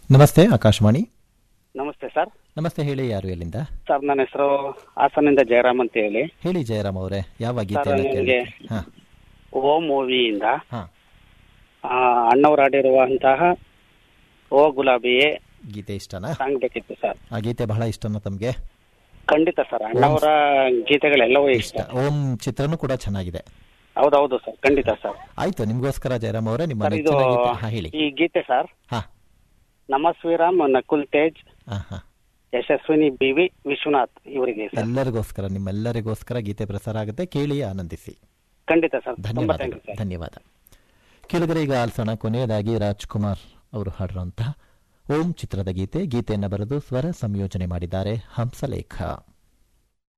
ನಮಸ್ತೆ ಆಕಾಶವಾಣಿ ನಮಸ್ತೆ ಸರ್ ನಮಸ್ತೆ ಹೇಳಿ ಯಾರು ಎಲ್ಲಿಂದ ಸರ್ ನನ್ನ ಹೆಸರು ಹಾಸನಿಂದ ಜಯರಾಮ್ ಅಂತ ಹೇಳಿ ಹೇಳಿ ಜಯರಾಮ್ ಅವರೇ ಯಾವ ಗೀತೆ ಸರ್, ಎಲ್ಲ ಕೇಳಿ ನನಗೆ- ಹಾ ಓ ಮೂವಿಯಿಂದ ಹಾ ಅಣ್ಣವ್ರು ಆಡಿರುವಂತಹ ಓ ಗುಲಾಬಿಯೇ ಗೀತೆ ಇಷ್ಟನಾ ಸಾಂಗ್ ಬೇಕಿತ್ತು ಸರ್ ಆ ಗೀತೆ ಬಹಳ ಇಷ್ಟನಾ ತಮಗೆ ಖಂಡಿತ ಸರ್ ಅಣ್ಣವರ ಗೀತೆಗಳೆಲ್ಲವೂ ಇಷ್ಟ ಇಷ್ಟ ಓಂ ಚಿತ್ರನೂ ಕೂಡ ಚೆನ್ನಾಗಿದೆ ಹೌದೌದು ಸರ್ ಖಂಡಿತ ಸರ್ ಆಯ್ತು ನಿಮ್ಗೋಸ್ಕರ ಜಯರಾಮ್ ಅವರೇ ನಿಮ್ಮ ಸರ್ ಇದು ನೆಚ್ಚಿನ ಗೀತೆ ಹಾ ಹೇಳಿ ಈ ಗೀತೆ ಸರ್ ಹಾ ನಮ್ಮ ಶ್ರೀರಾಮ್ ನಕುಲ್ ತೇಜ್ ಹಾ ಹಾ ಯಶಸ್ವಿನಿ ಬಿ ವಿ ವಿಶ್ವನಾಥ್ ಇವರಿಗೆ ಸರ್ ಎಲ್ಲರಿಗೋಸ್ಕರ ನಿಮ್ಮೆಲ್ಲರಿಗೋಸ್ಕರ ಗೀತೆ ಪ್ರಸಾರ ಆಗುತ್ತೆ ಕೇಳಿ ಆನಂದಿಸಿ ಖಂಡಿತ ಸರ್ ತುಂಬಾ ಥ್ಯಾಂಕ್ ಧನ್ಯವಾದಗಳು ಯು ಸರ್ ಧನ್ಯವಾದ ಕೇಳಿದರೆ ಈಗ ಆಲ್ಸೋಣ ಕೊನೆಯದಾಗಿ ರಾಜ್ಕುಮಾರ್ ಅವರು ಹಾಡಿರುವಂತಹ ಓಂ ಚಿತ್ರದ ಗೀತೆ ಗೀತೆಯನ್ನು ಬರೆದು ಸ್ವರ ಸಂಯೋಜನೆ ಮಾಡಿದ್ದಾರೆ ಹಂಸಲೇಖ